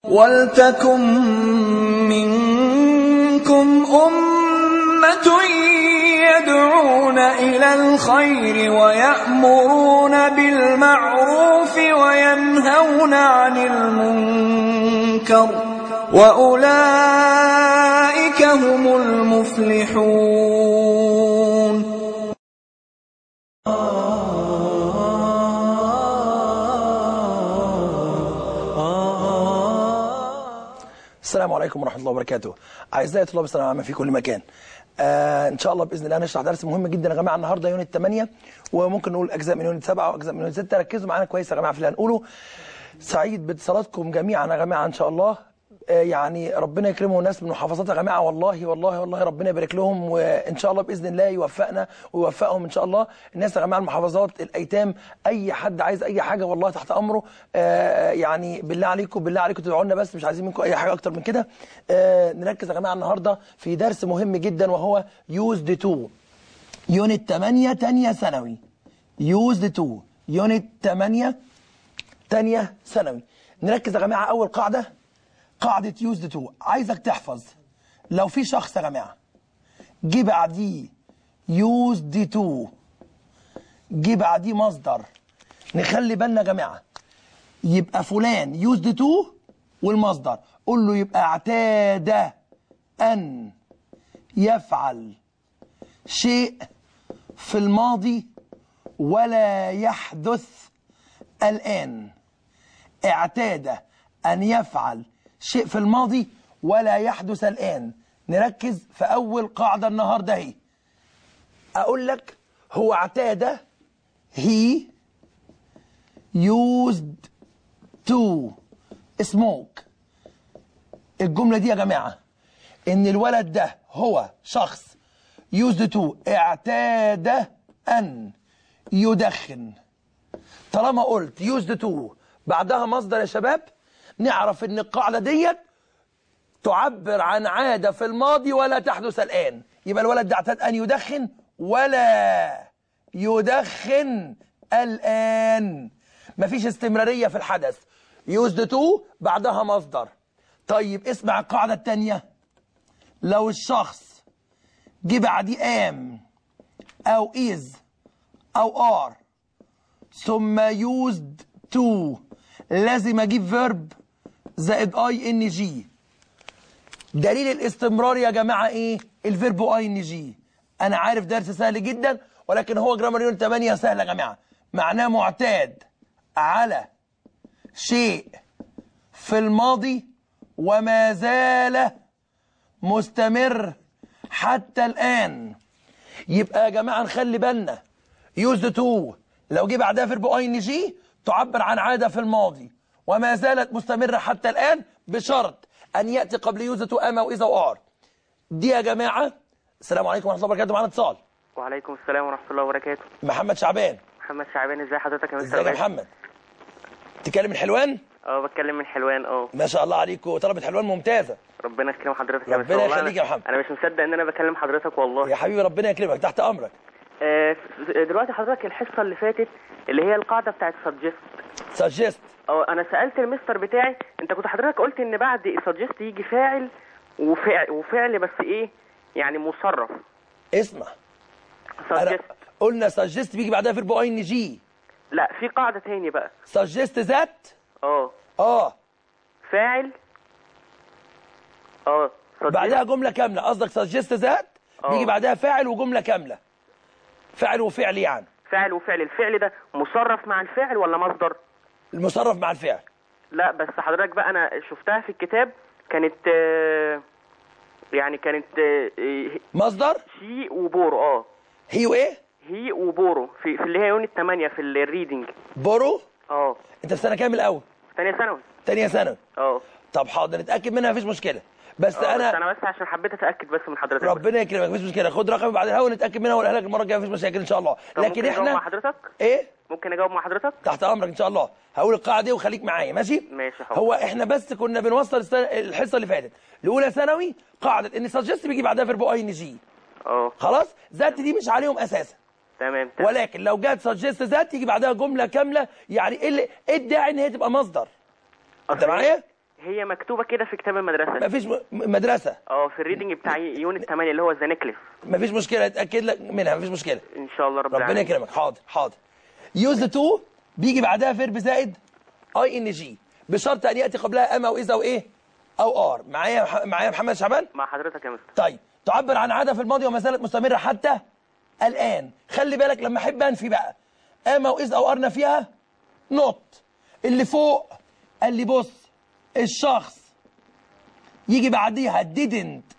وَلْتَكُن مِّنكُمْ أُمَّةٌ يَدْعُونَ إِلَى الْخَيْرِ وَيَأْمُرُونَ بِالْمَعْرُوفِ وَيَنْهَوْنَ عَنِ الْمُنكَرِ ۚ وَأُولَٰئِكَ هُمُ الْمُفْلِحُونَ السلام عليكم ورحمة الله وبركاته أعزائي طلاب الثانوية العامة في كل مكان آه إن شاء الله بإذن الله هنشرح درس مهم جدا يا جماعة النهاردة يونت 8 وممكن نقول أجزاء من يونت 7 وأجزاء من يونت 6 ركزوا معانا كويس يا جماعة في اللي هنقوله سعيد باتصالاتكم جميعا يا جماعة إن شاء الله آه يعني ربنا يكرمهم الناس من محافظات يا جماعة والله والله والله ربنا يبارك لهم وإن شاء الله بإذن الله يوفقنا ويوفقهم إن شاء الله الناس يا جماعة المحافظات الأيتام أي حد عايز أي حاجة والله تحت أمره آه يعني بالله عليكم بالله عليكم تدعوا لنا بس مش عايزين منكم أي حاجة أكتر من كده آه نركز يا جماعة النهاردة في درس مهم جدا وهو يوزد 2 يونت 8 تانية ثانوي يوزد 2 يونت 8 تانية ثانوي نركز يا جماعة أول قاعدة قاعدة يوزد 2 عايزك تحفظ لو في شخص يا جماعة جه بعديه يوزد 2 جه بعديه مصدر نخلي بالنا يا جماعة يبقى فلان يوزد 2 والمصدر قول له يبقى اعتاد أن يفعل شيء في الماضي ولا يحدث الآن اعتاد أن يفعل شيء في الماضي ولا يحدث الآن نركز في أول قاعدة النهاردة هي أقول لك هو اعتاد he used to smoke الجملة دي يا جماعة إن الولد ده هو شخص used to اعتاد أن يدخن طالما قلت used to بعدها مصدر يا شباب نعرف ان القاعدة ديت تعبر عن عادة في الماضي ولا تحدث الآن يبقى الولد ده اعتاد أن يدخن ولا يدخن الآن مفيش استمرارية في الحدث used to بعدها مصدر طيب اسمع القاعدة التانية لو الشخص جه بعديه am أو is أو are ثم used to لازم أجيب verb زائد اي ان جي دليل الاستمرار يا جماعة ايه الفيرب اي ان جي انا عارف درس سهل جدا ولكن هو جرامر يونت 8 سهل يا جماعة معناه معتاد على شيء في الماضي وما زال مستمر حتى الآن يبقى يا جماعة نخلي بالنا يوزد تو لو جه بعدها فيرب اي ان جي تعبر عن عادة في الماضي وما زالت مستمرة حتى الآن بشرط أن يأتي قبل يوزة أما وإذا وآر دي يا جماعة السلام عليكم ورحمة الله وبركاته معانا اتصال وعليكم السلام ورحمة الله وبركاته محمد شعبان محمد شعبان ازي حضرتك يا مستر ازيك يا باشا؟ محمد تكلم من حلوان اه بتكلم من حلوان اه ما شاء الله عليك وطلبة حلوان ممتازة ربنا يكرم حضرتك يا ربنا مستر والله يخليك أنا- يا محمد. انا مش مصدق ان انا بكلم حضرتك والله يا حبيبي ربنا يكرمك تحت أمرك آه دلوقتي حضرتك الحصة اللي فاتت اللي هي القاعدة بتاعت سجست سجست اه انا سألت المستر بتاعي انت كنت حضرتك قلت ان بعد سجست يجي فاعل وفعل وفعل بس ايه يعني مصرف اسمع أنا سجست قلنا سجست بيجي بعدها فيرب اي ان جي لا في قاعدة تاني بقى سجست ذات اه اه فاعل اه suggest. بعدها جملة كاملة قصدك سجست ذات آه. بيجي بعدها فاعل وجملة كاملة فاعل وفعل يعني فعل وفعل الفعل ده مصرف مع الفعل ولا مصدر المصرف مع الفعل لا بس حضرتك بقى انا شفتها في الكتاب كانت آه، يعني كانت آه، مصدر شي وبورو اه هي وايه هي وبورو في, في اللي هي يونت 8 في الريدنج بورو اه انت في سنه كام الاول ثانيه ثانوي تانية ثانوي اه طب حاضر نتاكد منها مفيش مشكله بس آه، بس انا انا بس عشان حبيت اتاكد بس من حضرتك بس. ربنا يكرمك مفيش مشكله خد رقمي بعد الهوا نتاكد منها واقولها لك المره الجايه مفيش مشاكل ان شاء الله طب لكن ممكن اجاوب مع احنا حضرتك ايه ممكن اجاوب مع حضرتك تحت امرك ان شاء الله هقول القاعده دي وخليك معايا ماشي ماشي يا حاضر. هو احنا بس كنا بنوصل السنة الحصه اللي فاتت لاولى ثانوي قاعده ان سجست بيجي بعدها فيرب اي ان جي اه خلاص ذات دي مش عليهم اساسا تمام تمام ولكن لو جت سجست ذات يجي بعدها جمله كامله يعني ايه اللي- ايه الداعي ان هي تبقى مصدر انت أصل معايا هي مكتوبه كده في كتاب المدرسه مفيش م- مدرسه اه في الريدنج بتاع يونت 8 اللي هو ذا نيكلس مفيش مشكله اتاكد لك منها مفيش مشكله ان شاء الله رب ربنا العالمين يكرمك حاضر حاضر يوز تو بيجي بعدها فيرب زائد اي ان جي بشرط ان ياتي قبلها ام او اذا او ايه او ار معايا مح- معايا محمد شعبان مع حضرتك يا مستر طيب تعبر عن عاده في الماضي وما زالت مستمره حتى الان خلي بالك لما احب انفي بقى ام او اذا او ار نفيها نوت اللي فوق قال لي بص الشخص يجي بعديها didn't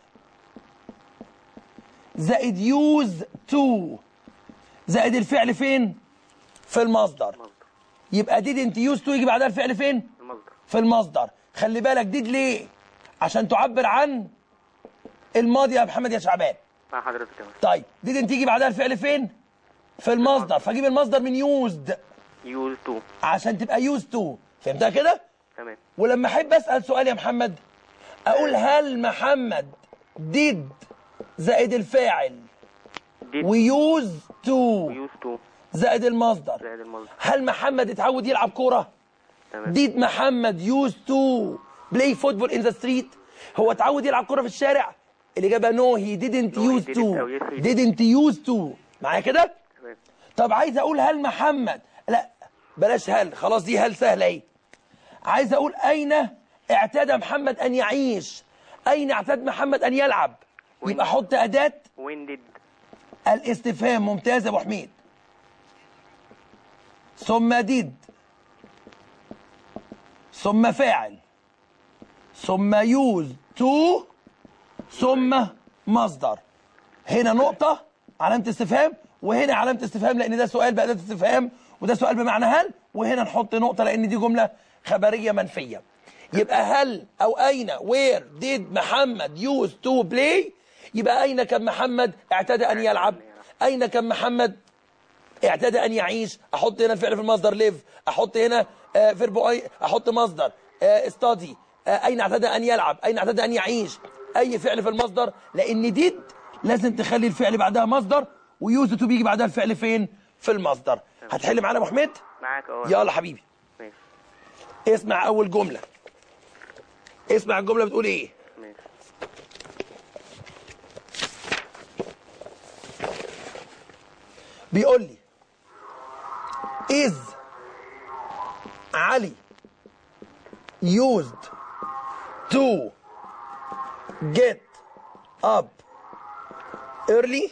زائد use to زائد الفعل فين في المصدر يبقى didn't use to يجي بعدها الفعل فين المصدر في المصدر خلي بالك did ليه عشان تعبر عن الماضي يا محمد يا شعبان مع حضرتك يا مستر طيب didn't تيجي بعدها الفعل فين في المصدر فاجيب المصدر من used يوز تو عشان تبقى used to فهمتها كده تمام ولما احب اسال سؤال يا محمد اقول هل محمد did زائد الفاعل ديد ويوز تو يوز تو زائد المصدر زائد المصدر هل محمد اتعود يلعب كوره تمام did محمد يوز تو بلاي فوتبول ان ذا ستريت هو اتعود يلعب كوره في الشارع الاجابه نو هي didn't No, he use didn't. to أو yes, he did. didn't use to معايا كده تمام طب عايز اقول هل محمد لا بلاش هل خلاص دي هل سهله اهي عايز اقول اين اعتاد محمد ان يعيش اين اعتاد محمد ان يلعب يبقى حط اداه وين ديد الاستفهام ممتاز يا ابو حميد ثم ديد ثم فاعل ثم يوز تو ثم مصدر هنا نقطة علامة استفهام وهنا علامة استفهام لأن ده سؤال بأداة استفهام وده سؤال بمعنى هل وهنا نحط نقطة لأن دي جملة خبرية منفية يبقى هل أو أين where did محمد use to play يبقى أين كان محمد اعتاد أن يلعب أين كان محمد اعتاد ان يعيش احط هنا الفعل في المصدر ليف احط هنا فيرب اي احط مصدر استادي اين اعتاد ان يلعب اين اعتاد ان يعيش اي فعل في المصدر لان ديد لازم تخلي الفعل بعدها مصدر ويوز تو بيجي بعدها الفعل فين في المصدر هتحل معانا يا ابو حميد معاك اه يلا حبيبي ماشي اسمع اول جمله اسمع الجمله بتقول ايه ماشي بيقول لي is علي used to get up early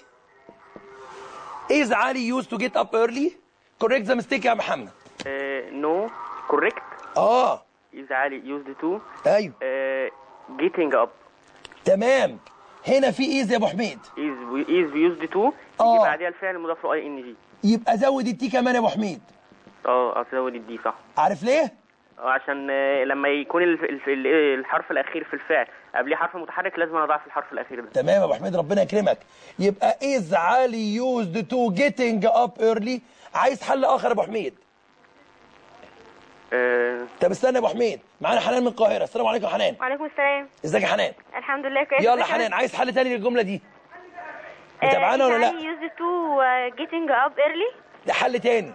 is علي used to get up early correct the mistake يا محمد نو كوريكت اه از علي يوزد تو ايوه جيتنج اب تمام هنا في is يا ابو حميد از از يوزد تو يجي آه. بعديها الفعل المضاف له اي ان جي يبقى زود التي كمان يا ابو حميد اه ازود الدي صح عارف ليه آه، عشان آه، لما يكون الف- الف- ال- الحرف الاخير في الفعل قبليه حرف متحرك لازم انا اضعف الحرف الاخير ده تمام يا ابو حميد ربنا يكرمك يبقى is علي used to getting up early عايز حل اخر يا ابو حميد آه، طب استنى يا ابو حميد معانا حنان من القاهره السلام عليكم يا حنان وعليكم السلام ازيك يا حنان الحمد لله كويس يلا حنان عايز حل تاني للجمله دي آه، متابعانا ولا لا used to uh, getting up early ده حل تاني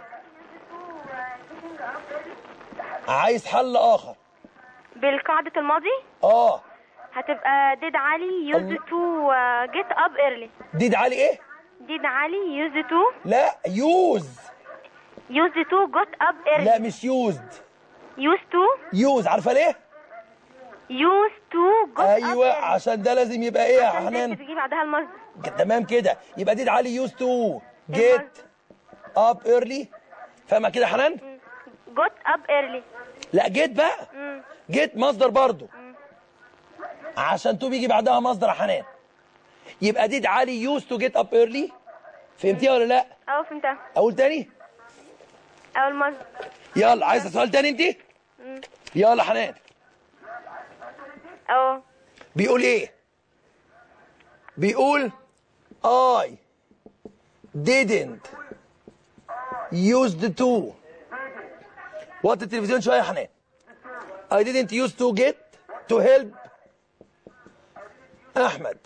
عايز حل اخر بالقاعدة الماضي اه هتبقى did علي used to uh, get up early دي ده علي ايه did علي used to لا يوز used to got up early لا مش يوزد used to يوز عارفه ليه used to got up ايوه early عشان ده لازم يبقى ايه يا عشان حنان دي بتجي بعدها المصدر تمام كده يبقى دي علي يوز تو جيت اب ايرلي فاهمه كده يا حنان got up early لا جيت بقى مم. جيت مصدر برضو عشان تو بيجي بعدها مصدر يا حنان يبقى دي علي يوز تو جيت اب ايرلي فهمتيها ولا لا اه فهمتها اقول تاني او المصدر يلا عايزه سؤال تاني انت يلا حنان اه بيقول ايه بيقول I didn't used to وطي التلفزيون شويه يا حنان I didn't used to get to help احمد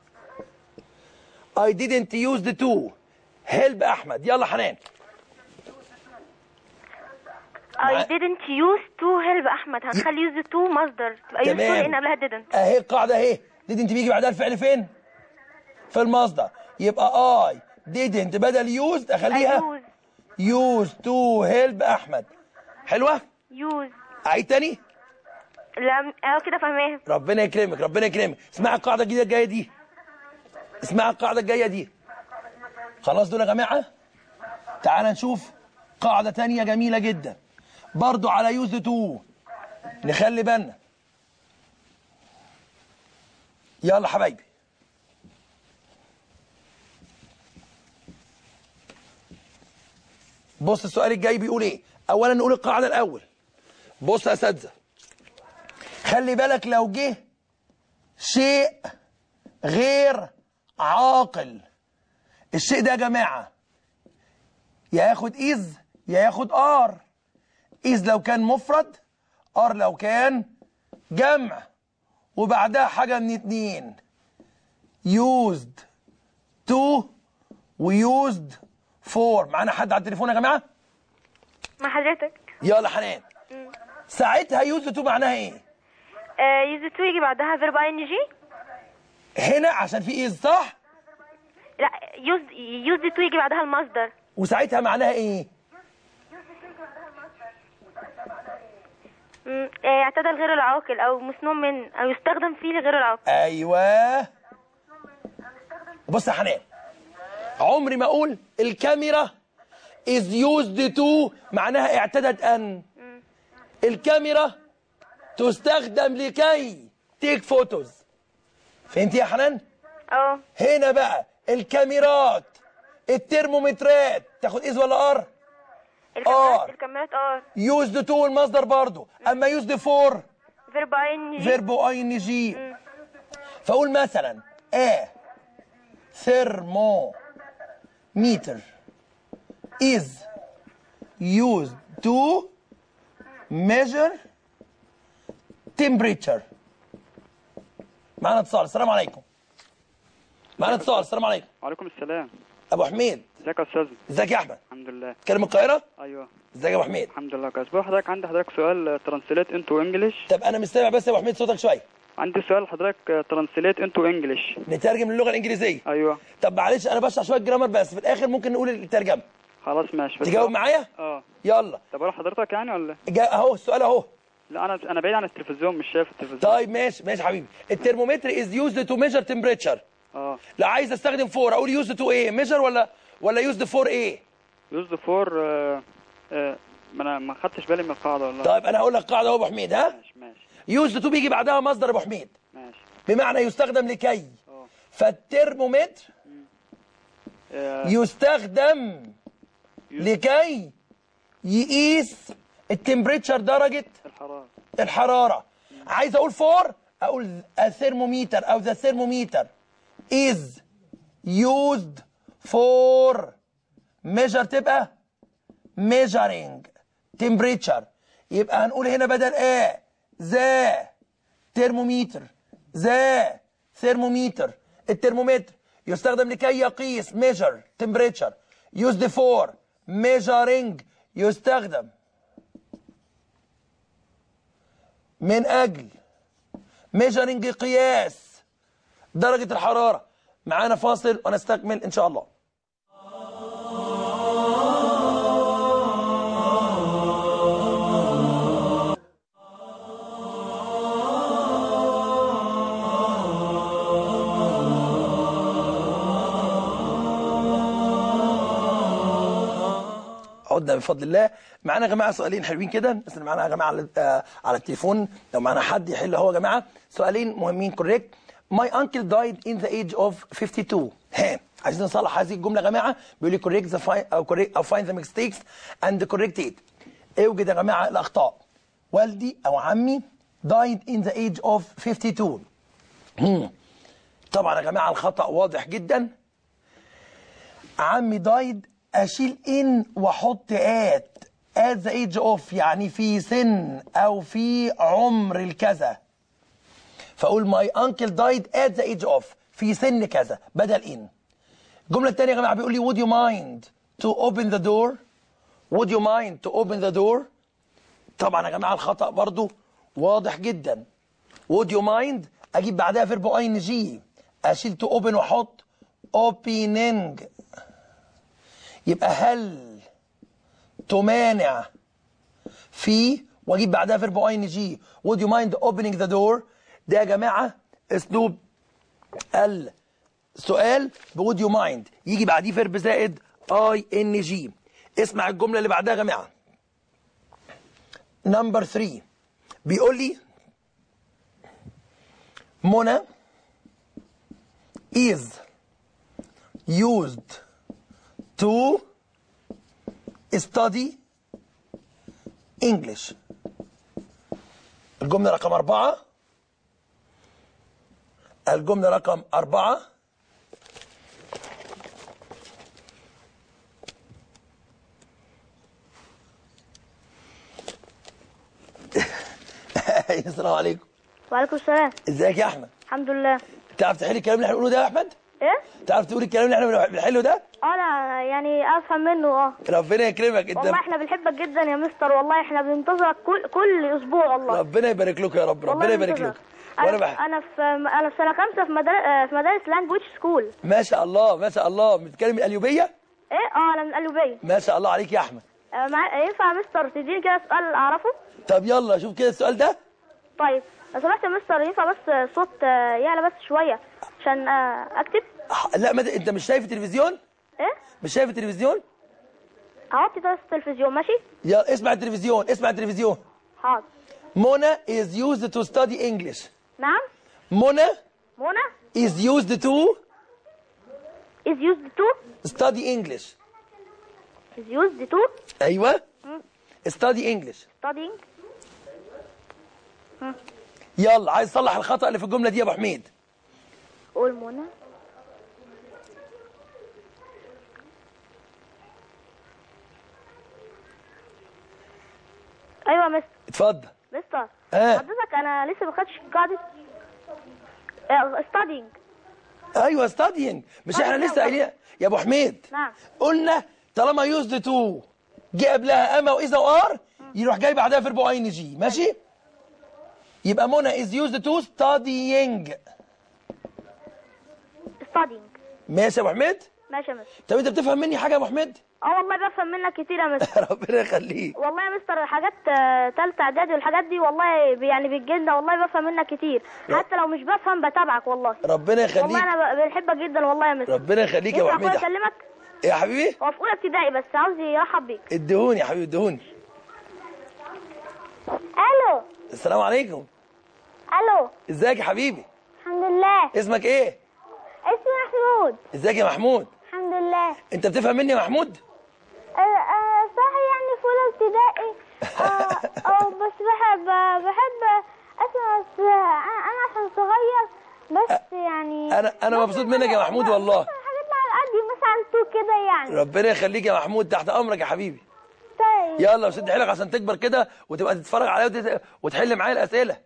I didn't used to help احمد يلا حنان I didn't use to help أحمد هنخلي use to مصدر تبقى used to تمام. لأن قبلها didn't اهي القاعده اهي didn't بيجي بعدها الفعل فين في المصدر يبقى I didn't بدل used اخليها use used to help احمد حلوه use اعيد تاني لا اه كده فاهماها ربنا يكرمك ربنا يكرمك اسمع القاعده الجديده الجايه دي اسمع القاعده الجايه دي خلاص دول يا جماعه تعال نشوف قاعده تانية جميله جدا برضو على يوز تو نخلي بالنا يلا حبايبي بص السؤال الجاي بيقول ايه اولا نقول القاعده الاول بص يا اساتذه خلي بالك لو جه شيء غير عاقل الشيء ده يا جماعه يا ياخد از يا ياخد ار از لو كان مفرد ار لو كان جمع وبعدها حاجه من اتنين used to ويوزد فور معانا حد على التليفون يا جماعه مع حضرتك يلا حنان ساعتها يوزد تو معناها ايه use to يجي بعدها verb ing هنا عشان في از صح لا use use to يجي بعدها المصدر وساعتها معناها ايه مم، آه، اعتدى الغير العاقل او مسنون من او يستخدم فيه لغير العاقل ايوه بص يا حنان عمري ما اقول الكاميرا is used to معناها اعتدت ان الكاميرا تستخدم لكي تيك فوتوز فهمت يا حنان اه هنا بقى الكاميرات الترمومترات تاخد از ولا ار الكاميرات آه. الكاميرات اه يوزد تو المصدر برضو اما يوزد فور verb ing فيرب اي ان جي فاقول مثلا ا thermometer is used to measure temperature معانا اتصال السلام عليكم معانا اتصال السلام عليكم وعليكم السلام ابو حميد ازيك يا استاذ ازيك يا احمد الحمد لله كلام القاهره ايوه ازيك يا ابو حميد الحمد لله كويس بقول لحضرتك عندي حضرتك سؤال ترانسليت انتو انجلش طب انا مش سامع بس يا ابو حميد صوتك شويه عندي سؤال لحضرتك ترانسليت انتو انجلش نترجم للغه الانجليزيه ايوه طب معلش انا بشرح شويه جرامر بس في الاخر ممكن نقول الترجمه خلاص ماشي بس تجاوب معايا اه يلا طب اروح حضرتك يعني ولا جا- اهو السؤال اهو لا انا انا بعيد عن التلفزيون مش شايف التلفزيون طيب ماشي ماشي يا حبيبي الترمومتر از يوزد تو ميجر تمبريتشر اه لو عايز استخدم فور اقول يوزد تو ايه ميجر ولا ولا يوزد فور ايه يوز فور آه آه ما انا ما خدتش بالي من القاعده والله طيب انا هقول لك قاعده اهو يا ابو حميد ها ماشي ماشي يوزد تو بيجي بعدها مصدر يا ابو حميد ماشي بمعنى يستخدم لكي اه فالترمومتر آه، يستخدم لكي يقيس التمبريتشر درجه الحراره الحرارة عايز اقول فور اقول الثرموميتر او ذا thermometer is used for measure تبقى measuring temperature يبقى هنقول هنا بدل ا ذا thermometer ذا thermometer الترمومتر يستخدم لكي يقيس measure temperature used for measuring يستخدم من أجل ميجرنج قياس درجة الحرارة معانا فاصل ونستكمل إن شاء الله عدنا بفضل الله معانا يا جماعه سؤالين حلوين كده الناس اللي معانا يا جماعه على, آه، على التليفون لو معانا حد يحل هو يا جماعه سؤالين مهمين كوريكت My uncle died in the age of 52 ها عايزين نصلح هذه الجمله يا جماعه بيقول لي correct the find او correct او find the mistakes and correct it اوجد يا جماعه الاخطاء والدي او عمي died in the age of 52 هم. طبعا يا جماعه الخطا واضح جدا عمي دايد اشيل ان واحط ات at the age of يعني في سن او في عمر الكذا فاقول my uncle died at the age of في سن كذا بدل ان الجمله الثانيه يا جماعه بيقول لي would you mind to open the door would you mind to open the door طبعا يا جماعه الخطا برضو واضح جدا would you mind اجيب بعدها فيرب اي ان جي اشيل تو اوبن واحط opening يبقى هل تمانع في واجيب بعدها فيرب اي ان جي would you mind opening the door ده يا جماعه اسلوب السؤال ب would you mind يجي بعديه فيرب زائد اي ان جي اسمع الجمله اللي بعدها يا جماعه نمبر 3 بيقول لي منى is used to study English الجملة رقم أربعة الجملة رقم أربعة السلام عليكم وعليكم السلام ازيك يا احمد الحمد لله تعرف تحل الكلام اللي احنا بنقوله ده يا احمد ايه تعرف تقول الكلام اللي احنا بنحله ده اه انا يعني افهم منه اه ربنا يكرمك انت والله احنا بنحبك جدا يا مستر والله احنا بننتظرك كل كل اسبوع والله ربنا يبارك لكم يا رب والله ربنا يبارك بننتظرك. لكم وانا انا بح... انا في انا في سنه خمسه في مدارس في مدارس لانجويج سكول ما شاء الله ما شاء الله بتتكلم القليوبيه ايه اه انا من القليوبيه ما شاء الله عليك يا احمد آه، مع... ينفع يا مستر تديني كده سؤال اعرفه طب يلا شوف كده السؤال ده طيب لو سمحت يا مستر ينفع بس صوت آه، يعلى بس شويه عشان آه، اكتب ح- لا ما د- انت مش شايف التلفزيون ايه مش شايف التلفزيون هوطي بس التلفزيون ماشي يلا اسمع التلفزيون اسمع التلفزيون حاضر منى is used to study English نعم منى منى is used to is used to study English is used to ايوه study English studying يلا عايز تصلح الخطأ اللي في الجملة دي يا ابو حميد قول منى ايوه يا مستر اتفضل مستر آه. حضرتك انا لسه ما خدتش قاعده آه، studying ايوه studying مش احنا لسه قايلين يا ابو حميد نعم. قلنا طالما يوزد تو جه قبلها اما واذا وار يروح جاي بعدها فيرب اي ان جي ماشي يبقى منى از يوزد تو studying studying ماشي يا ابو حميد ماشي يا مستر طب انت بتفهم مني حاجه يا ابو حميد اه والله بفهم منك كتير يا مستر ربنا يخليك والله يا مستر حاجات آه، تالتة اعدادي والحاجات دي والله بي- يعني بتجيلنا والله بفهم منك كتير حتى لو مش بفهم بتابعك والله ربنا والله يخليك انا ب- بنحبك جدا والله يا مستر ربنا يخليك يا ابو ينفع حميد اخويا اكلمك يا حبيبي هو في اولى ابتدائي بس عاوز يرحب بيك ادهوني يا حبيبي ادهوني الو السلام عليكم الو ازيك يا حبيبي الحمد لله اسمك ايه اسمي محمود ازيك يا محمود الحمد لله انت بتفهم مني يا محمود صح يعني في اولى ابتدائي اه بس بحب بحب اسمع بس انا عشان صغير بس يعني انا انا مبسوط منك يا محمود والله حاجات على قدي مثلا تو كده يعني ربنا يخليك يا محمود تحت امرك يا حبيبي طيب يلا وشد حيلك عشان تكبر كده وتبقى تتفرج عليا وتت- وتحل معايا الاسئله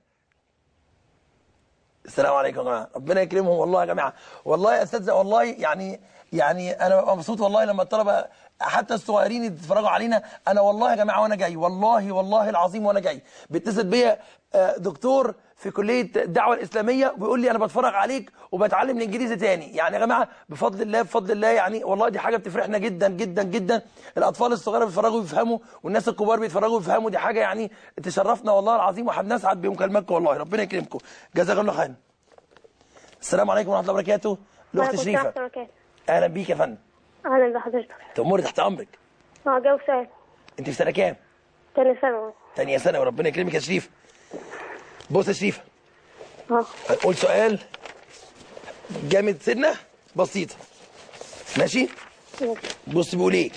السلام عليكم يا جماعه ربنا يكرمهم والله يا جماعه والله يا اساتذه والله يعني يعني انا ببقى مبسوط والله لما الطلبه حتى الصغيرين يتفرجوا علينا انا والله يا جماعه وانا جاي والله والله العظيم وانا جاي بيتصل بيا آه، دكتور في كليه الدعوه الاسلاميه وبيقول لي انا بتفرج عليك وبتعلم الانجليزي تاني يعني يا جماعه بفضل الله بفضل الله يعني والله دي حاجه بتفرحنا جدا جدا جدا الاطفال الصغيره بيتفرجوا ويفهموا والناس الكبار بيتفرجوا ويفهموا دي حاجه يعني تشرفنا والله العظيم وهنسعد بمكالمتكم والله ربنا يكرمكم جزاك الله خير السلام عليكم ورحمه الله وبركاته الاخت شريفه اهلا بيك يا فندم اهلا بحضرتك تأمري تحت امرك اه جاوب سؤال انت في سنه كام تاني ثانوي تانية سنه وربنا يكرمك يا شريفه بص يا شريفه اه هنقول سؤال جامد سنه بسيطه ماشي بص بيقول ايه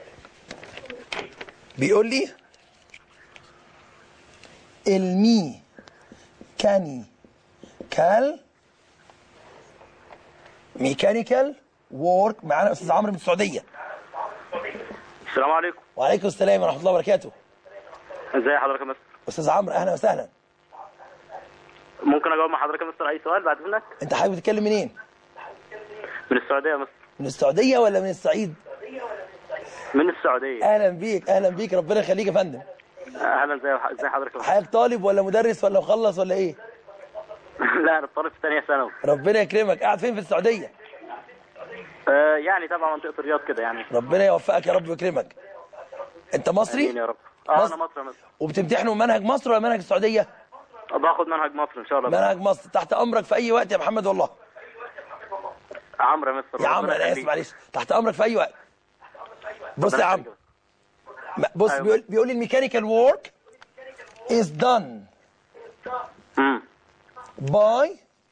بيقول لي المي كاني كال ميكانيكال وورك معانا استاذ عمرو من السعوديه السلام عليكم وعليكم السلام ورحمه الله وبركاته ازي حضرتك يا مستر استاذ عمرو اهلا وسهلا ممكن اجاوب مع حضرتك يا مستر اي سؤال بعد منك انت حابب تتكلم منين من السعوديه يا مستر من السعوديه ولا من الصعيد من السعوديه اهلا بيك اهلا بيك ربنا يخليك يا فندم اهلا ازي ازي حضرتك حضرتك طالب ولا مدرس ولا مخلص ولا ايه لا انا طالب في ثانيه ثانوي ربنا يكرمك قاعد فين في السعوديه آه يعني تبع منطقه الرياض كده يعني ربنا يوفقك يا رب ويكرمك انت امين مصري يا رب اه مصر. انا مصري مصر وبتمتحنوا منهج مصر ولا منهج السعوديه باخد منهج مصر ان شاء الله منهج مصر تحت امرك في اي وقت يا محمد والله عمرو يا مستر يا عمرو انا اسف معلش تحت امرك في اي وقت بص يا عم م- بص أيوة. بيقول بيقول لي الميكانيكال وورك is done امم by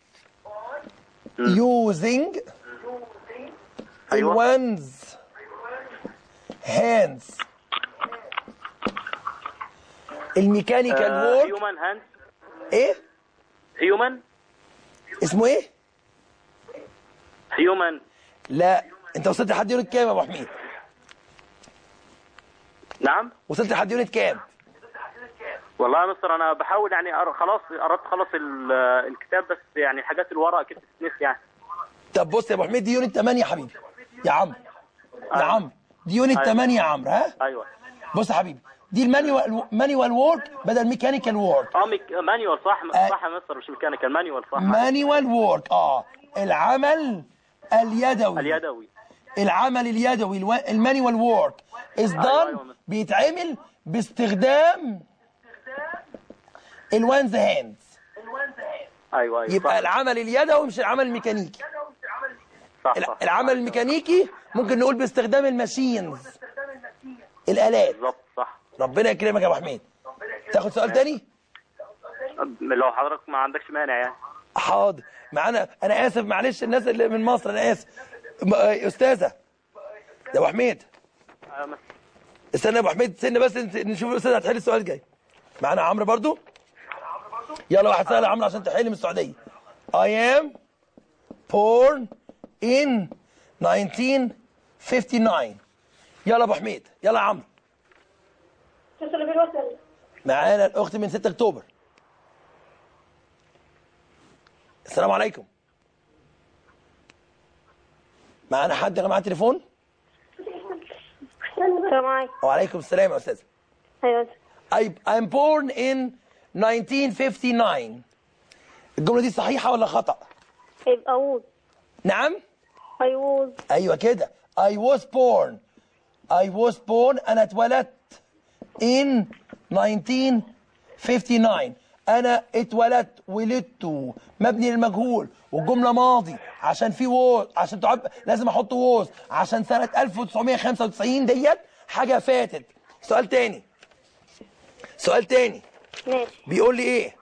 using أيوة. one's hands الميكانيكال وورك هيومن هاند ايه هيومن اسمه ايه هيومن لا انت وصلت لحد يونت كام يا ابو حميد نعم وصلت لحد يونت كام والله يا مستر انا بحاول يعني أر- خلاص قربت خلاص ال- الكتاب بس يعني الحاجات اللي ورا كده بتتنسي يعني طب بص يا ابو حميد دي يونت 8 يا حبيبي يا عمرو يا أيوة. عمرو دي يونت أيوة. 8 يا عمرو ها ايوه بص يا حبيبي دي المانيوال مانيوال وورك بدل ميكانيكال وورك اه ميك... مانيوال صح آه. صح يا مستر مش ميكانيكال مانيوال صح مانيوال وورك اه العمل اليدوي اليدوي العمل اليدوي الو... المانيوال وورك از أيوة، دان أيوة. بيتعمل باستخدام الوانز هاندز ايوه ايوه يبقى صح. العمل اليدوي مش العمل الميكانيكي صح الع- صح العمل الميكانيكي ممكن نقول باستخدام الماشينز الالات بالظبط صح ربنا يكرمك يا ابو حميد تاخد سؤال تاني لو حضرتك ما عندكش مانع يعني حاضر معانا انا اسف معلش الناس اللي من مصر انا اسف م- آه، استاذه يا ابو حميد آه، مس- استنى يا ابو حميد استنى بس نت- نشوف الاستاذه هتحل السؤال الجاي معانا عمرو برضو يلا واحد سهل يا عمرو عشان تحل من السعوديه I am born in 1959 يلا يا ابو حميد يلا يا عمرو معانا الاخت من 6 اكتوبر السلام عليكم معانا حد يا جماعه تليفون السلام عليكم وعليكم السلام يا استاذ ايوه I, I'm born in 1959 الجملة دي صحيحة ولا خطأ؟ يبقى وود نعم؟ I was أيوة كده I was born I was born أنا اتولدت in 1959 أنا اتولدت ولدت مبني للمجهول والجملة ماضي عشان في ووز عشان تعب لازم أحط ووز عشان سنة 1995 ديت حاجة فاتت سؤال تاني سؤال تاني ماشي بيقول لي ايه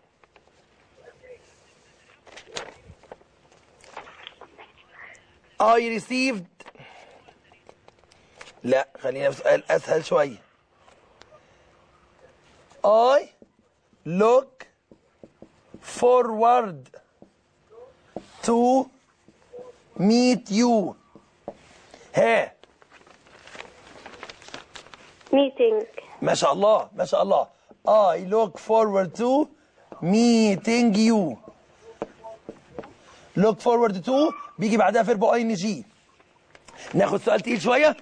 I received لا خلينا في سؤال اسهل شويه I look forward to meet you ها meeting ما شاء الله ما شاء الله I look forward to meeting you look forward to بيجي بعدها فيرب اي ان جي ناخد سؤال تقيل شويه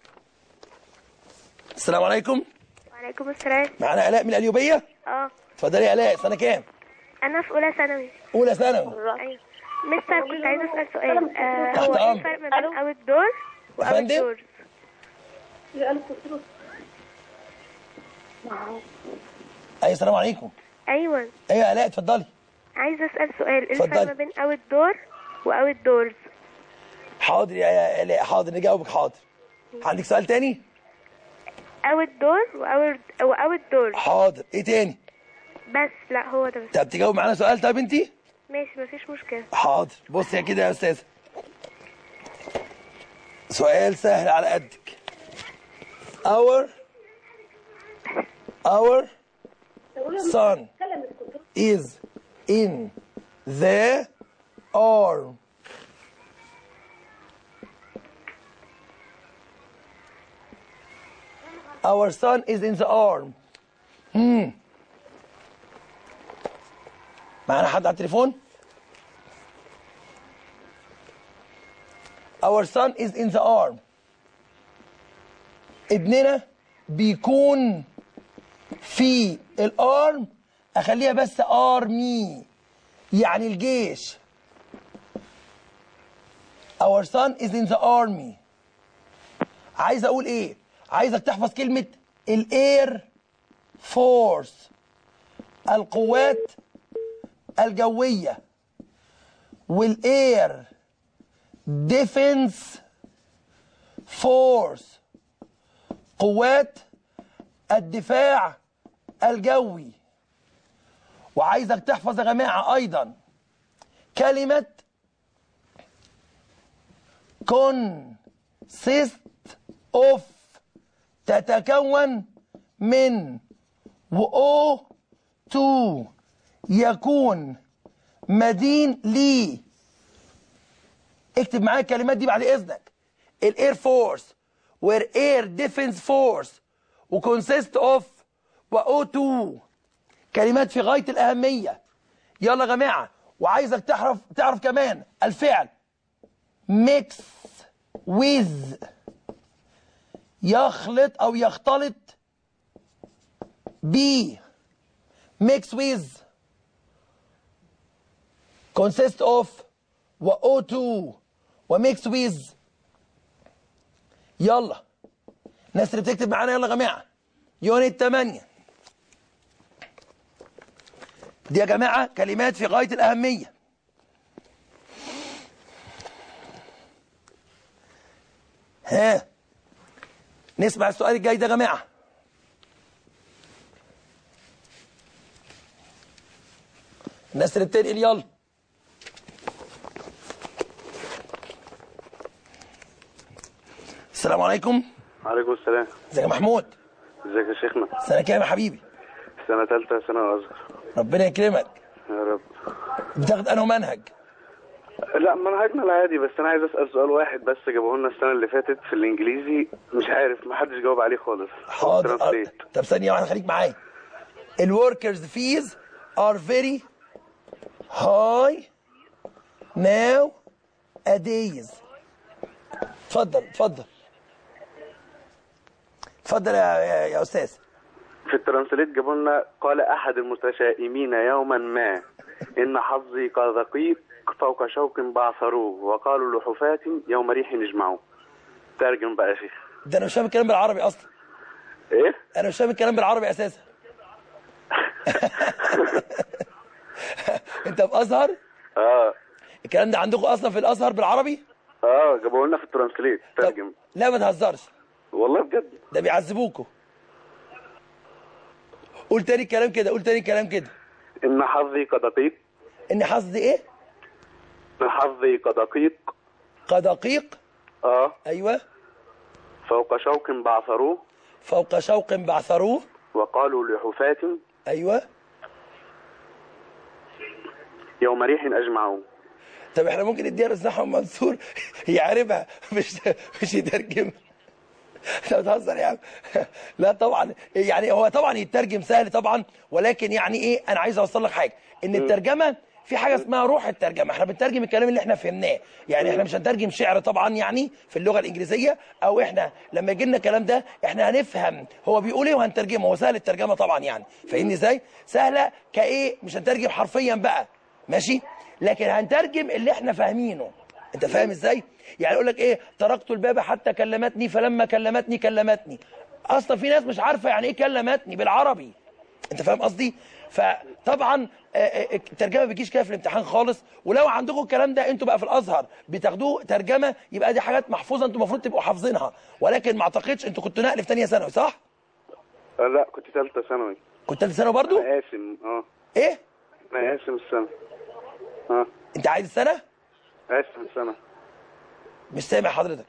السلام عليكم وعليكم السلام معانا الاء من القليوبيه اه اتفضلي يا الاء سنه كام انا في اولى ثانوي اولى ثانوي ايوه مستر كنت عايزه اسال سؤال آه تحت هو ايه أمر. الفرق ما بين اوت دور واوت فندم؟ دورز اي السلام عليكم ايوه ايوه يا الاء اتفضلي عايزه اسال سؤال ايه الفرق اتفضلي. ما بين اوت دور واوت دورز حاضر يا يا الاء حاضر نجاوبك حاضر عندك سؤال تاني اوت دور واوت واوت دورز حاضر ايه تاني بس لا هو ده بس طب تجاوب معانا سؤال طب انتي ماشي مفيش مشكله حاضر بص يا كده يا استاذ سؤال سهل على قدك our our son is in the arm our son is in the arm hmm معانا حد على التليفون Our son is in the arm. ابننا بيكون في الارم اخليها بس ارمي يعني الجيش our son is in the army عايز اقول ايه عايزك تحفظ كلمة الاير فورس القوات الجوية والاير ديفنس فورس قوات الدفاع الجوي وعايزك تحفظ يا جماعة أيضا كلمة consist of تتكون من و O to يكون مدين لي اكتب معايا الكلمات دي بعد اذنك الاير فورس وير اير ديفنس فورس وكونسيست اوف و O2 كلمات في غايه الاهميه يلا يا جماعه وعايزك تعرف تعرف كمان الفعل mix with يخلط او يختلط ب mix with consist of و O2 و mix with يلا الناس اللي بتكتب معانا يلا يا جماعه يونت 8 دي يا جماعه كلمات في غايه الاهميه ها نسمع السؤال الجاي ده يا جماعه الناس اللي بتنقل يلا السلام عليكم عليكم السلام ازيك يا محمود ازيك يا شيخنا سنه كام يا حبيبي سنة تالتة سنة أزهر ربنا يكرمك يا رب بتاخد انه منهج لا منهجنا العادي بس أنا عايز أسأل سؤال واحد بس جابوه لنا السنة اللي فاتت في الإنجليزي مش عارف ما حدش جاوب عليه خالص حاضر Translate. آه، طب ثانيه واحده خليك معايا الوركرز فيز ار فيري هاي ناو ادايز اتفضل اتفضل اتفضل يا يا, يا استاذ في الترانسليت جابوا لنا قال أحد المتشائمين يوما ما إن حظي كدقيق فوق شوك بعثروه وقالوا لحفاة يوم ريح نجمعوه ترجم بقى يا شيخ ده انا مش فاهم الكلام بالعربي اصلا إيه؟ انا مش فاهم الكلام بالعربي اساسا انت في ازهر آه الكلام ده عندكم اصلا في الازهر بالعربي آه جابوه لنا في الترانسليت طب ترجم لا ما تهزرش والله بجد ده بيعذبوكوا قول تاني الكلام كده قول تاني الكلام كده إن حظي كدقيق ان حظي ايه إن حظي كدقيق قدقيق آه ايوه فوق شوك بعثروه فوق شوق بعثروه وقالوا لحفاة ايوه يوم ريح أجمعوه طب احنا ممكن نديها لصاحب منصور يعرفها مش مش يترجمها انت بتهزر يا عم لا طبعا يعني هو طبعا يترجم سهل طبعا ولكن يعني ايه انا عايز اوصل لك حاجه ان الترجمه في حاجه اسمها روح الترجمه احنا بنترجم الكلام اللي احنا فهمناه يعني احنا مش هنترجم شعر طبعا يعني في اللغه الانجليزيه او احنا لما يجي لنا الكلام ده احنا هنفهم هو بيقول ايه وهنترجمه هو سهل الترجمه طبعا يعني فاهمني ازاي سهله كايه مش هنترجم حرفيا بقى ماشي لكن هنترجم اللي احنا فاهمينه انت فاهم ازاي يعني يقول لك ايه تركت الباب حتى كلمتني فلما كلمتني كلمتني اصلا في ناس مش عارفه يعني ايه كلمتني بالعربي انت فاهم قصدي فطبعا آه، آه، الترجمه ما بتجيش كده في الامتحان خالص ولو عندكم الكلام ده انتوا بقى في الازهر بتاخدوه ترجمه يبقى دي حاجات محفوظه انتوا المفروض تبقوا حافظينها ولكن ما اعتقدش انتوا كنتوا نقل في ثانيه ثانوي صح آه لا كنت ثالثة ثانوي كنت ثالثه ثانوي برضو أنا قاسم اه ايه أنا قاسم السنة اه انت عايز السنه قاسم السنة مش سامع حضرتك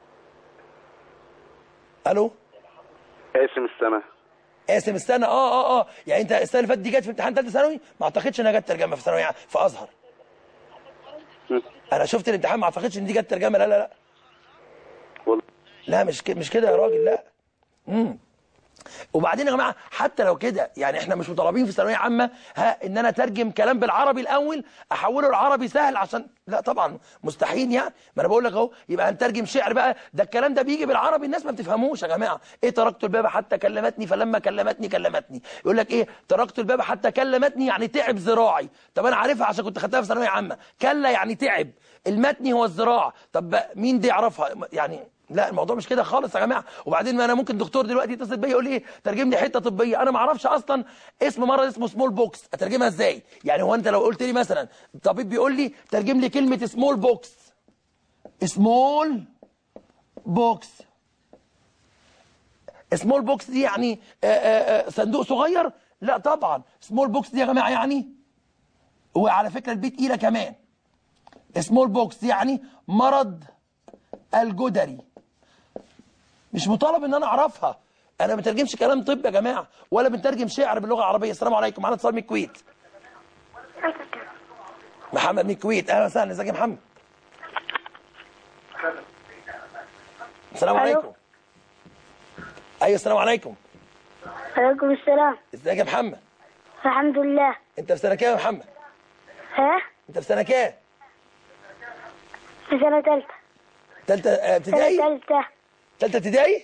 الو قاسم السنة قاسم السنه اه اه اه يعني انت السنه اللي فاتت دي جت في امتحان ثالثه ثانوي ما اعتقدش انها جت ترجمه في ثانوي في ازهر مم. انا شفت الامتحان ما اعتقدش ان دي جت ترجمه لا لا لا والله لا مش كده مش كده يا راجل لا امم وبعدين يا جماعه حتى لو كده يعني احنا مش مطالبين في ثانويه عامه ها ان انا اترجم كلام بالعربي الاول احوله لعربي سهل عشان لا طبعا مستحيل يعني ما انا بقول لك اهو يبقى هنترجم شعر بقى ده الكلام ده بيجي بالعربي الناس ما بتفهموش يا جماعه ايه تركت الباب حتى كلمتني فلما كلمتني كلمتني يقول لك ايه تركت الباب حتى كلمتني يعني تعب ذراعي طب انا عارفها عشان كنت خدتها في ثانويه عامه كلا يعني تعب المتني هو الذراع طب مين دي يعرفها يعني لا الموضوع مش كده خالص يا جماعه وبعدين ما انا ممكن دكتور دلوقتي يتصل بيا يقول لي ايه ترجم لي حته طبيه انا ما اعرفش اصلا اسم مرض اسمه سمول بوكس اترجمها ازاي يعني هو انت لو قلت لي مثلا طبيب بيقول لي ترجم لي كلمه سمول بوكس سمول بوكس سمول بوكس دي يعني آه، آه، آه، صندوق صغير لا طبعا سمول بوكس دي يا جماعه يعني وعلى فكره البي تقيله كمان سمول بوكس يعني مرض الجدري مش مطالب ان انا اعرفها انا ما بترجمش كلام طب يا جماعه ولا بنترجم شعر باللغه العربيه السلام عليكم معانا اتصال من الكويت محمد من الكويت اهلا وسهلا ازيك يا محمد السلام ألو. عليكم ايوه السلام عليكم عليكم السلام ازيك يا محمد الحمد لله انت في سنه كام يا محمد ها انت في سنه كام في سنة تالتة ثالثه سنة ابتدائي تالتة ثالثه ابتدائي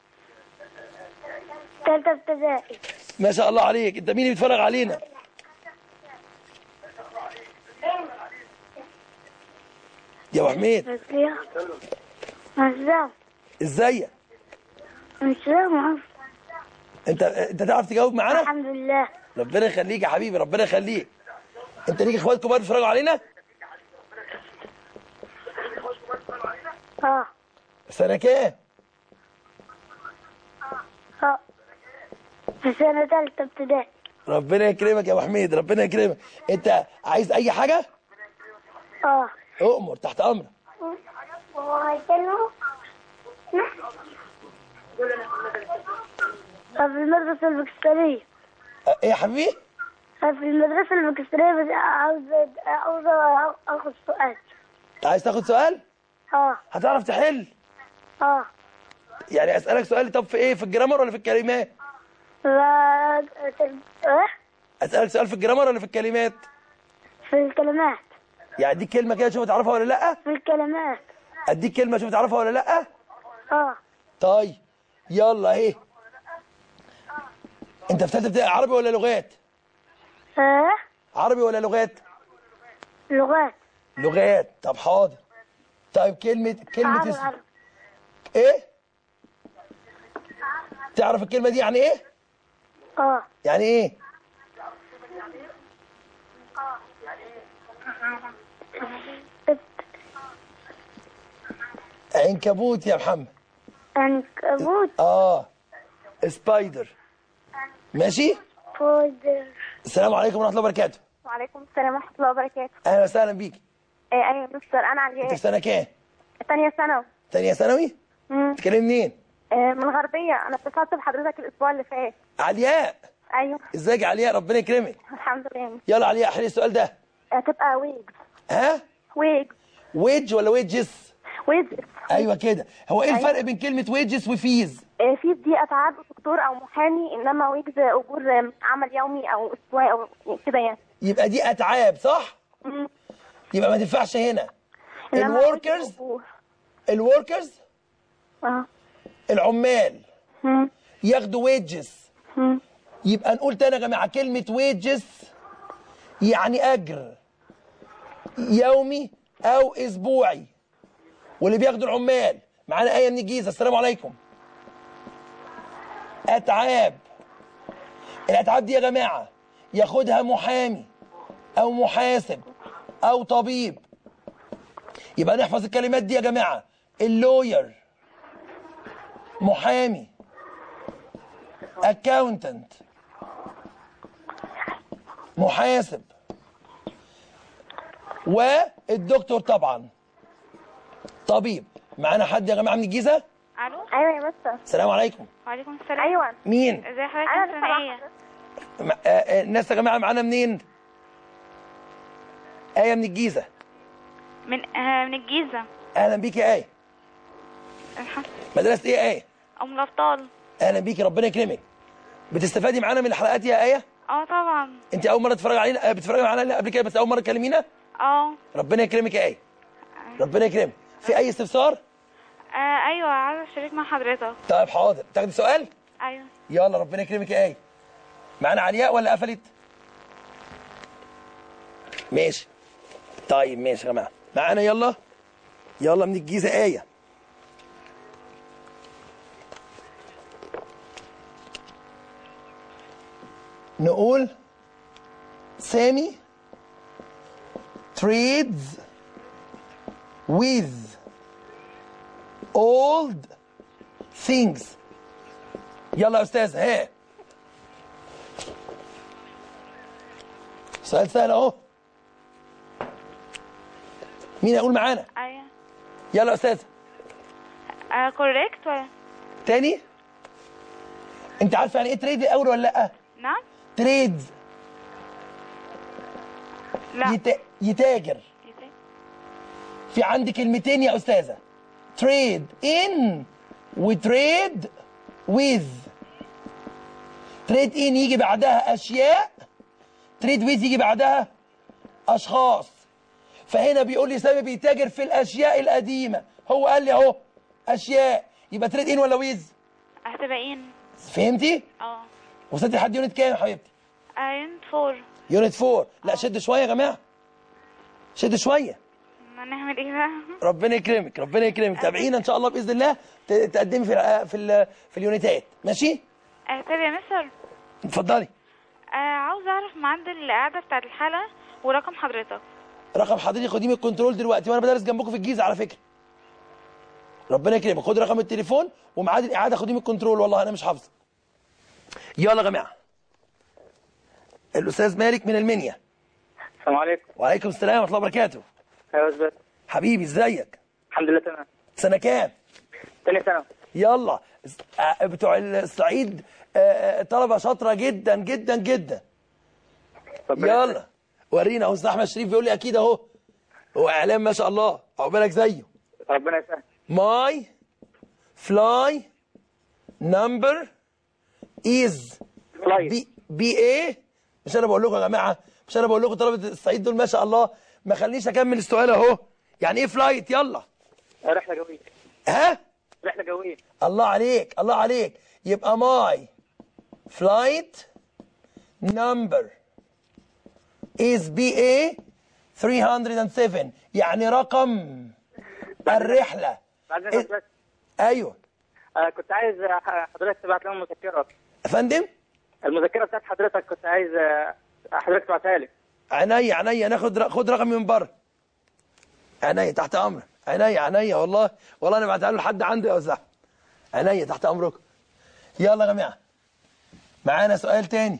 تالتة ابتدائي ما شاء الله عليك انت مين اللي بيتفرج علينا يا ابو حميد مسلية مسلم ازيك مسلم انت انت تعرف تجاوب معانا الحمد لله ربنا يخليك يا حبيبي ربنا يخليك انت ليك اخوات كبار بيتفرجوا علينا اه سنه كام اه في سنة تالتة ابتدائي ربنا يكرمك يا ابو حميد ربنا يكرمك انت عايز اي حاجه اه اؤمر تحت امرك في المدرسة الباكستانية اه، ايه يا حبيبي في المدرسة الباكستانية بس عاوز عاوز اخد سؤال عايز تاخد سؤال اه هتعرف تحل اه يعني اسالك سؤال طب في ايه في الجرامر ولا في الكلمات لا اه اسالك سؤال في الجرامر ولا في الكلمات في الكلمات يعني اديك كلمه كده شوف تعرفها ولا لا في الكلمات اديك كلمه شوف تعرفها ولا لا اه طيب يلا ايه انت في ثالثه ابتدائي عربي ولا لغات اه عربي ولا لغات لغات لغات طب حاضر طيب كلمه كلمه عربي اسم عربي ايه تعرف الكلمه دي يعني ايه اه يعني ايه عنكبوت يا محمد عنكبوت اه سبايدر ماشي فودر السلام عليكم ورحمه الله وبركاته وعليكم السلام ورحمة الله وبركاته اهلا وسهلا بيك ايه ايوه يا مستر انا انت في علياء سنه كام تانية ثانوي تانية ثانوي مم. تتكلمي منين إيه من الغربية انا اتصلت بحضرتك الاسبوع اللي فات علياء ايوه ازيك يا علياء ربنا يكرمك الحمد لله يلا علياء احلي السؤال ده هتبقى ويجز ها ويجز ويج ولا ويجز ويجز ايوه كده هو ايه أيوة. الفرق بين كلمه ويجز وفيز إيه في دي اتعاب دكتور او محامي انما ويجز اجور آم، عمل يومي او اسبوعي او كده يعني يبقى دي اتعاب صح مم. يبقى ما تنفعش هنا إنما ويجز الوركرز أجور. الوركرز اه العمال مم. ياخدوا ويجز مم. يبقى نقول تاني يا جماعه كلمه ويجز يعني اجر يومي او اسبوعي واللي بياخدوا العمال معانا ايه من الجيزه السلام عليكم اتعاب الاتعاب دي يا جماعه ياخدها محامي او محاسب او طبيب يبقى نحفظ الكلمات دي يا جماعه اللوير محامي اكاونتنت محاسب والدكتور طبعا طبيب معانا حد يا جماعه من الجيزه الو ايوه يا مستر السلام عليكم وعليكم السلام ايوه مين ازي حضرتك انا ثانويه م- آه، آه، الناس يا جماعه معانا منين ايه من الجيزه من آه من الجيزه اهلا بيك يا ايه الحمد مدرسه ايه ايه ام الابطال اهلا بيكي ربنا يكرمك بتستفادي معانا من الحلقات يا ايه اه طبعا انت اول مره تتفرج علينا آه، بتتفرجي معانا قبل كده بس اول مره تكلمينا اه ربنا يكرمك يا ايه ربنا يكرمك في اي استفسار آه، ايوه عايزه اشترك مع حضرتك طيب حاضر تاخدي سؤال ايوه يلا ربنا يكرمك يا ايه معانا علياء ولا قفلت ماشي طيب ماشي يا جماعه معانا يلا يلا من الجيزه ايه نقول سامي trades with old things يلا يا استاذ ها سؤال سهل اهو مين يقول معانا ايوه يلا يا استاذ آه كوريكت ولا تاني انت عارف يعني ايه تريد الاول ولا لا نعم تريد لا يت... يتاجر في عندي كلمتين يا استاذه تريد ان وتريد ويز تريد ان يجي بعدها اشياء تريد ويز يجي بعدها اشخاص فهنا بيقول لي سامي بيتاجر في الاشياء القديمه هو قال لي اهو اشياء يبقى تريد ان ولا ويز هتبقى ان فهمتي اه وصلت لحد يونت كام يا حبيبتي آه، يونت فور يونت 4 لا شد شويه يا جماعه شد شويه ما نعمل ايه بقى ربنا يكرمك ربنا يكرمك تابعينا ان شاء الله باذن الله ت- تقدمي في الع- في ال- في اليونيتات ماشي آه، طب يا مستر اتفضلي آه عاوز اعرف ميعاد القعده بتاعت الحلقه ورقم حضرتك رقم حضرتك خديه من الكنترول دلوقتي وانا بدرس جنبكم في الجيزه على فكره ربنا يكرمك خد رقم التليفون وميعاد الاعاده خديه من الكنترول والله انا مش حافظه يلا يا جماعه الاستاذ مالك من المنيا السلام عليكم وعليكم السلام ورحمه الله وبركاته ايوه اثبت حبيبي ازيك الحمد لله تمام سنه كام تاني سنه يلا آه، بتوع الصعيد آه، آه، طلبه شاطره جدا جدا جدا يلا ورينا اهو أستاذ احمد شريف بيقول لي اكيد اهو هو اعلام ما شاء الله عقبالك زيه ربنا يسهل My fly number is بي بي ايه مش انا بقول لكم يا جماعه مش انا بقول لكم طلبه الصعيد دول ما شاء الله ما خلينيش اكمل السؤال اهو يعني ايه فلايت يلا رحله جويه ها رحله جويه الله عليك الله عليك يبقى ماي فلايت نمبر is BA 307 يعني رقم الرحلة بعد ما بس ايوه آه كنت عايز آه، حضرتك تبعت لهم مذكره يا فندم المذكره بتاعت حضرتك كنت عايز آه، حضرتك تبعتها لي عينيا عينيا ناخد ر- خد رقمي من بره عينيا تحت امرك عينيا عينيا والله والله انا بعتها له لحد عنده يا استاذ عينيا تحت امركم يلا يا جماعه معانا سؤال تاني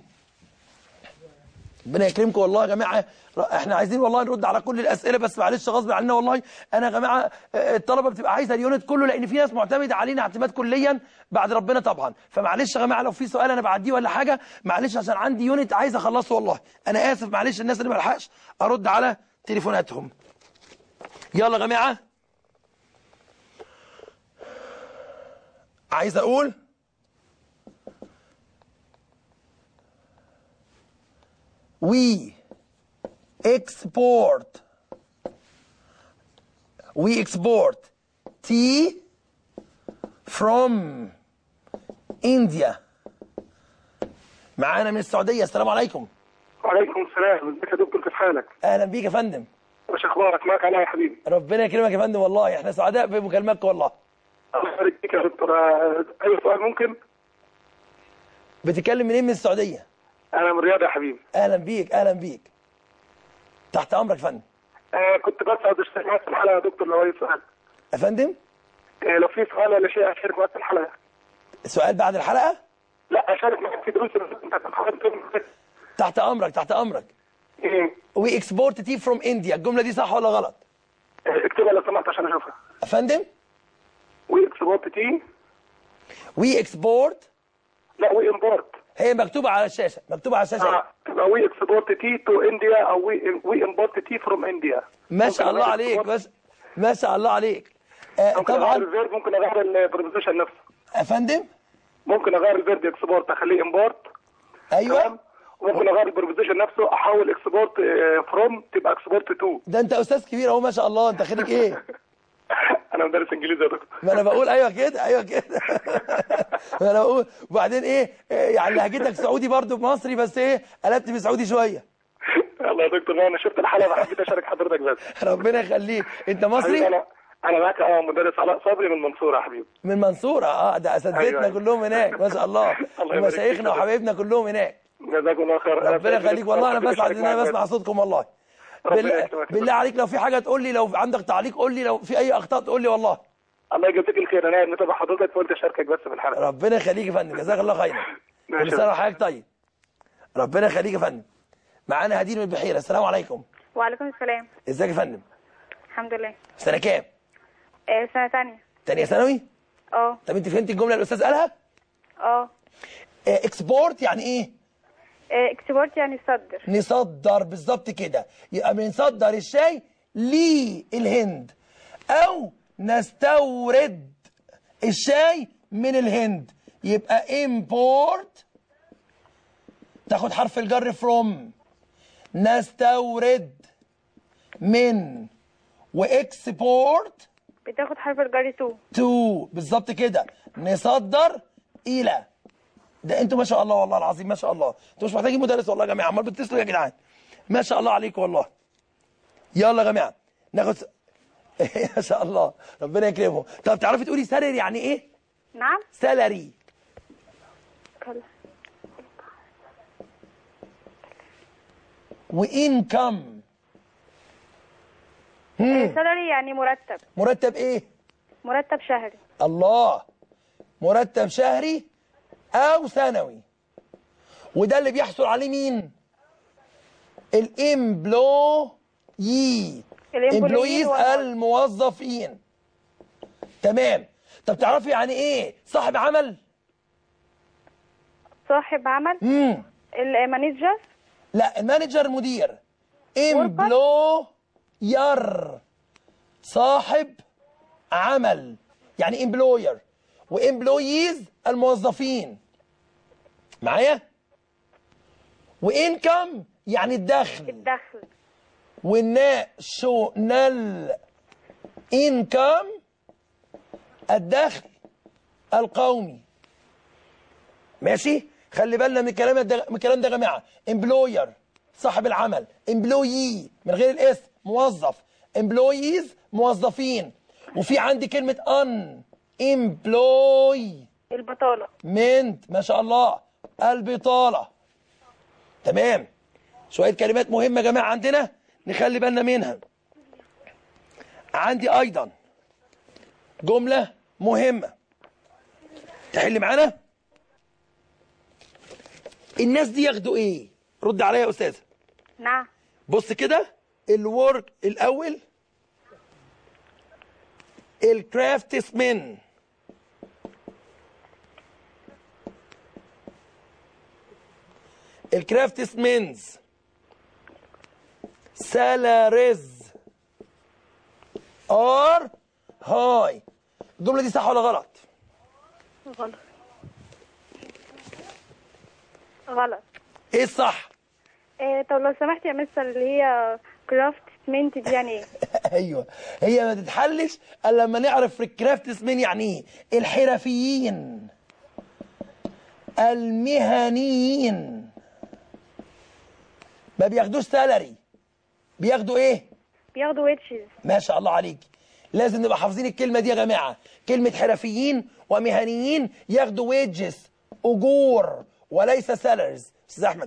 ربنا يكرمكم والله يا جماعه ر- احنا عايزين والله نرد على كل الاسئله بس معلش غصب عننا والله انا يا جماعه آه، الطلبه بتبقى عايزه اليونت كله لان في ناس معتمده علينا اعتماد كليا بعد ربنا طبعا فمعلش يا جماعه لو في سؤال انا بعديه ولا حاجه معلش عشان عندي يونت عايز اخلصه والله انا اسف معلش الناس اللي ما لحقش ارد على تليفوناتهم يلا يا جماعه عايز اقول we export we export tea from India معانا من السعودية السلام عليكم وعليكم السلام ازيك يا دكتور كيف حالك؟ اهلا بيك يا فندم وش اخبارك؟ معك علاء يا حبيبي ربنا يكرمك يا فندم والله احنا سعداء بمكالمتك والله الله يبارك فيك يا دكتور آه، اي سؤال ممكن؟ بتتكلم منين من السعودية انا من رياض يا حبيبي اهلا بيك اهلا بيك تحت امرك يا فندم آه كنت بس عاوز اشترك معاك في الحلقه يا دكتور لو اي سؤال يا فندم آه لو في سؤال ولا شيء اشارك معاك في الحلقه سؤال بعد الحلقة لا اشارك معاك في دروس اللي انت بتاخدها. تحت امرك تحت امرك ايه وي اكسبورت تي فروم انديا الجملة دي صح ولا غلط آه، اكتبها لو سمحت عشان اشوفها يا فندم وي اكسبورت تي وي اكسبورت لا وي امبورت هي مكتوبة على الشاشة مكتوبة على الشاشة اه تبقى وي اكسبورت تي تو انديا او وي وي امبورت تي فروم انديا ما شاء الله عليك ما شاء- ما شاء الله عليك آه ممكن اغير طبعا الفيرب ممكن اغير البروبوزيشن نفسه يا فندم ممكن اغير الفيرد اكسبورت اخليه امبورت ايوه وممكن اغير البروبوزيشن نفسه احول اكسبورت فروم تبقى اكسبورت تو ده انت استاذ كبير اهو ما شاء الله انت خريج ايه انا مدرس انجليزي يا دكتور ما انا بقول ايوه كده ايوه كده ما انا بقول وبعدين ايه إيه، يعني لهجتك سعودي برضو مصري بس ايه قلبت بسعودي شويه يلا يا دكتور انا شفت الحلقه حبيت اشارك حضرتك بس ربنا يخليك انت حبيبي مصري انا انا معاك اه مدرس علاء صبري من المنصوره يا حبيبي من منصوره اه ده اساتذتنا أيوة، أيوة. كلهم هناك ما شاء الله الله يبارك فيك ومشايخنا يا دكتور. وحبايبنا كلهم هناك جزاكم الله خير أنا ربنا سعيد يخليك والله انا حبيت بسعد أشارك ان انا معاك بسمع بس. صوتكم والله ربنا بالله, يكرمك. بالله عليك لو في حاجه تقول لي لو عندك تعليق قول لي لو في اي اخطاء تقول لي والله الله يجزيك الخير انا قاعد متابع حضرتك فقلت اشاركك بس في الحلقه ربنا يخليك يا فندم جزاك الله خيرا ماشي. كل سنه وحضرتك طيب ربنا يخليك يا فندم معانا هدير من البحيره السلام عليكم وعليكم السلام ازيك يا فندم الحمد لله في سنه كام آه سنة تانية تانية ثانوي اه طب انت فهمت الجمله اللي الاستاذ قالها اه آه، اكسبورت يعني ايه آه، اكسبورت يعني صدر نصدر بالظبط كده يبقى بنصدر الشاي للهند او نستورد الشاي من الهند يبقى import تاخد حرف الجر from نستورد من واكسبورت بتاخد حرف الجر تو تو بالظبط كده نصدر الى ده انتوا ما شاء الله والله العظيم ما شاء الله انتوا مش محتاجين مدرس والله يا جماعه امال بتتصلوا يا جدعان ما شاء الله عليكم والله يلا يا جماعه ناخد س... ما شاء الله ربنا يكرمه طب تعرفي تقولي سالري يعني ايه نعم سالري كلا. وانكم سالري يعني مرتب مرتب ايه مرتب شهري الله مرتب شهري او سنوي وده اللي بيحصل عليه مين الامبلويي الإمبلويين امبلويز والله. الموظفين تمام طب تعرفي يعني ايه صاحب عمل صاحب عمل امم المانجر لا المانجر مدير امبلوير صاحب عمل يعني امبلوير وامبلويز الموظفين معايا وانكم يعني الدخل الدخل والناشونال انكم الدخل القومي ماشي خلي بالنا من الكلام ده من الكلام ده يا جماعه امبلوير صاحب العمل امبلويي من غير الاسم موظف امبلويز موظفين وفي عندي كلمه ان امبلوي البطالة منت ما شاء الله البطاله تمام شويه كلمات مهمه يا جماعه عندنا نخلي بالنا منها عندي ايضا جمله مهمه تحل معانا الناس دي ياخدوا ايه رد عليا يا استاذه نعم بص كده الورك الاول الكرافتسمن الكرافتسمنز سالاريز ار هاي الجمله دي صح ولا غلط غلط غلط ايه الصح إيه طب لو سمحت يا مستر اللي هي كرافت سمنت دي يعني ايه ايوه هي ما تتحلش الا لما نعرف الكرافتسمن يعني ايه الحرفيين المهنيين ما بياخدوش سالري بياخدوا ايه بياخدوا ويتشز ما شاء الله عليك لازم نبقى حافظين الكلمه دي يا جماعه كلمه حرفيين ومهنيين ياخدوا ويجز اجور وليس سالاريز استاذ احمد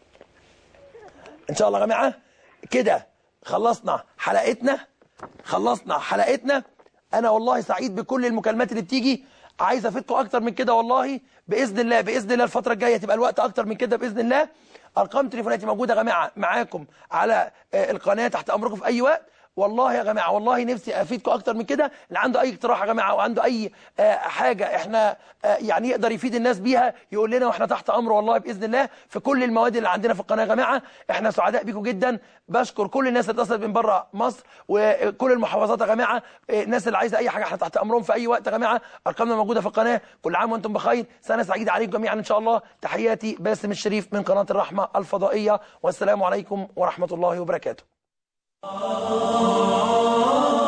ان شاء الله يا جماعه كده خلصنا حلقتنا خلصنا حلقتنا انا والله سعيد بكل المكالمات اللي بتيجي عايز افيدكم اكتر من كده والله باذن الله باذن الله الفتره الجايه تبقى الوقت اكتر من كده باذن الله ارقام تليفوناتي موجوده يا جماعه معاكم على آه، القناه تحت امركم في اي وقت والله يا جماعه والله نفسي افيدكم اكتر من كده اللي عنده اي اقتراح يا جماعه او عنده اي آه، حاجه احنا آه، يعني يقدر يفيد الناس بيها يقول لنا واحنا تحت امره والله باذن الله في كل المواد اللي عندنا في القناه يا جماعه احنا سعداء بيكم جدا بشكر كل الناس اللي اتصلت من بره مصر وكل المحافظات يا جماعه آه، الناس اللي عايزه اي حاجه احنا تحت امرهم في اي وقت يا جماعه ارقامنا موجوده في القناه كل عام وانتم بخير سنه سعيده عليكم جميعا ان شاء الله تحياتي باسم الشريف من قناه الرحمه الفضائيه والسلام عليكم ورحمه الله وبركاته